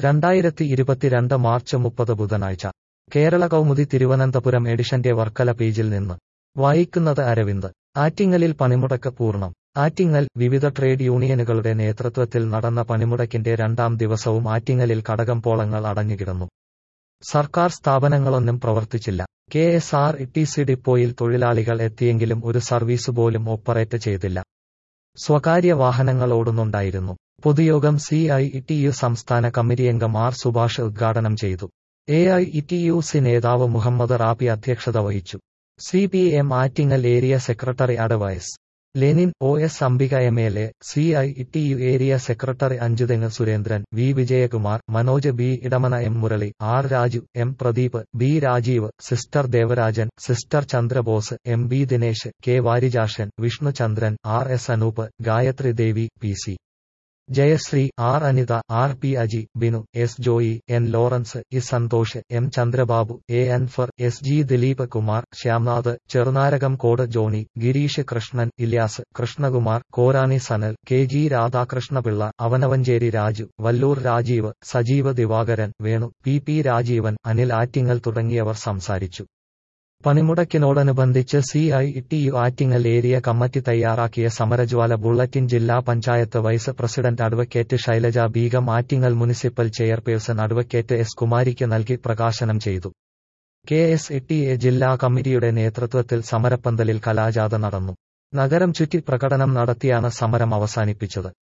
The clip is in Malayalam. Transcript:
രണ്ടായിരത്തി ഇരുപത്തിരണ്ട് മാർച്ച് മുപ്പത് ബുധനാഴ്ച കേരള കൗമുദി തിരുവനന്തപുരം എഡിഷന്റെ വർക്കല പേജിൽ നിന്ന് വായിക്കുന്നത് അരവിന്ദ് ആറ്റിങ്ങലിൽ പണിമുടക്ക് പൂർണ്ണം ആറ്റിങ്ങൽ വിവിധ ട്രേഡ് യൂണിയനുകളുടെ നേതൃത്വത്തിൽ നടന്ന പണിമുടക്കിന്റെ രണ്ടാം ദിവസവും ആറ്റിങ്ങലിൽ കടകംപോളങ്ങൾ അടഞ്ഞുകിടന്നു സർക്കാർ സ്ഥാപനങ്ങളൊന്നും പ്രവർത്തിച്ചില്ല K S R T C ഡിപ്പോയിൽ തൊഴിലാളികൾ എത്തിയെങ്കിലും ഒരു സർവീസ് പോലും ഓപ്പറേറ്റ് ചെയ്തില്ല സ്വകാര്യ വാഹനങ്ങൾ ഓടുന്നുണ്ടായിരുന്നു പൊതുയോഗം സി ഐ ടി യു സംസ്ഥാന കമ്മിറ്റിയംഗം ആർ സുഭാഷ് ഉദ്ഘാടനം ചെയ്തു A I T U C നേതാവ് മുഹമ്മദ് റാബി അധ്യക്ഷത വഹിച്ചു C P M Attingal area secretary അഡവൈസ് Lenin O S Ambika M L A C I T U area secretary Anchuthengu Surendran V Vijayakumar Manoj B Edamana M Murali R Raju M Pradeep B Rajeev sister Devarajan sister Chandrabose M B Dinesh K Varijakshan Vishnu Chandran R S Anoop Gayathri Devi P C Jayasree R Anitha R P Aji Binu S Joy N Lawrence E Santhosh M Chandrababu A Anfar S G Dileep Kumar Shyamnath Cherunarakamcode Johny Girish Krishnan Ilyas Krishnakumar Korani Sanal K G Radhakrishnapillai Avanavancherry Raju Vallur Rajeev Sajeev Divakaran Venu P P Rajeevan Anil Attingal തുടങ്ങിയവർ സംസാരിച്ചു പണിമുടക്കിനോടനുബന്ധിച്ച് C I T U Attingal area committee തയ്യാറാക്കിയ സമരജ്വാല ബുള്ളറ്റിൻ ജില്ലാ panchayat vice president advocate Shailaja Beegum Attingal municipal chairperson advocate S കുമാരിക്ക് നൽകി പ്രകാശനം ചെയ്തു കെ എസ് ടി എ ജില്ലാ കമ്മിറ്റിയുടെ നേതൃത്വത്തിൽ സമരപ്പന്തലിൽ കലാജാഥ നടന്നു നഗരം ചുറ്റി പ്രകടനം നടത്തിയാണ് സമരം അവസാനിപ്പിച്ചത്